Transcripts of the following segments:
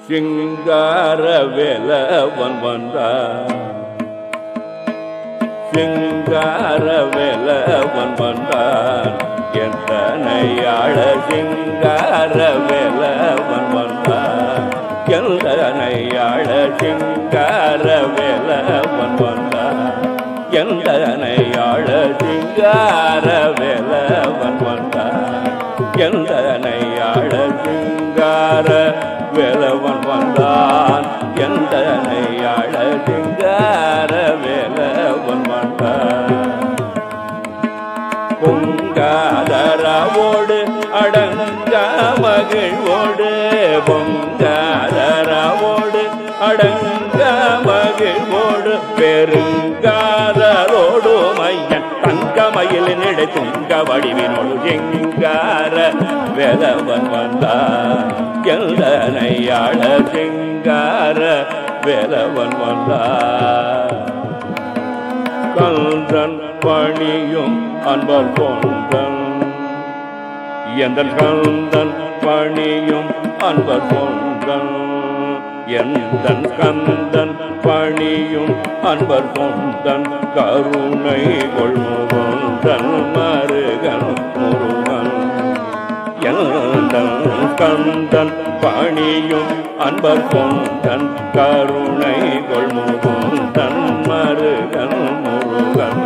சிங்கார வேலவன் வந்தான் சிங்கார வேலவன் வந்தான் எந்தனையாள சிங்கார வேலவன் வந்தான் எந்தனையாள சிங்கார வேலவன் வந்தான் எந்தனையாள சிங்கார வேலவன் வந்தான் எந்தனையாள சிங்கார வேலவன் வந்தான் எந்தனையாள சிங்கார வேலவன் வந்தான் பொங்காதரவோடு அடங்க மகிழ்வோடு பொங்காதரவோடு அடங்க மகிழ்வோடு பெருங்காதரோடு மையன் தங்கமயில் நிலை துங்க வடிவினோடு செங்கார வேலவன் வந்தான் எந்தனையாள செங்கார வேலவன் வந்தான் கந்தன் பணியும் அன்பர் கொந்தன் எந்த கந்தன் பணியும் அன்பர் கொந்தன் எந்த கந்தன் பணியும் அன்பர் கொந்தன் கருணை கொள்முகந்தன் மருகன் முருகன் எந்தன் கந்தன் பணியும் அன்பர் கொந்தன் கருணை கொள்முகந்தன் மருகன் முருகன்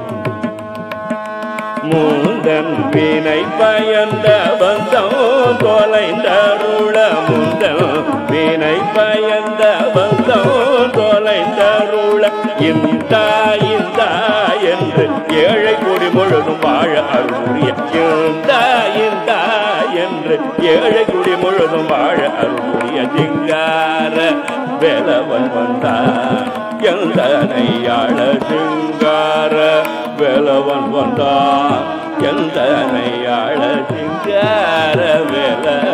முந்தன் வினை பயந்த பந்தம் தொலைந்தருள முந்தன் வினை பயந்த பந்தம் தொலைந்தருள இந்த இந்த என்று ஏழை கொடி முழுதும் வாழ அருளிய இந்த இந்த என்று ஏழை குடி முழுதும் வாழ அருளிய சிங்கார வேலவன் வந்தான் எந்தனையாள சிங்கார வேலவன் வந்தான் எந்தனையாள சிங்கார வேல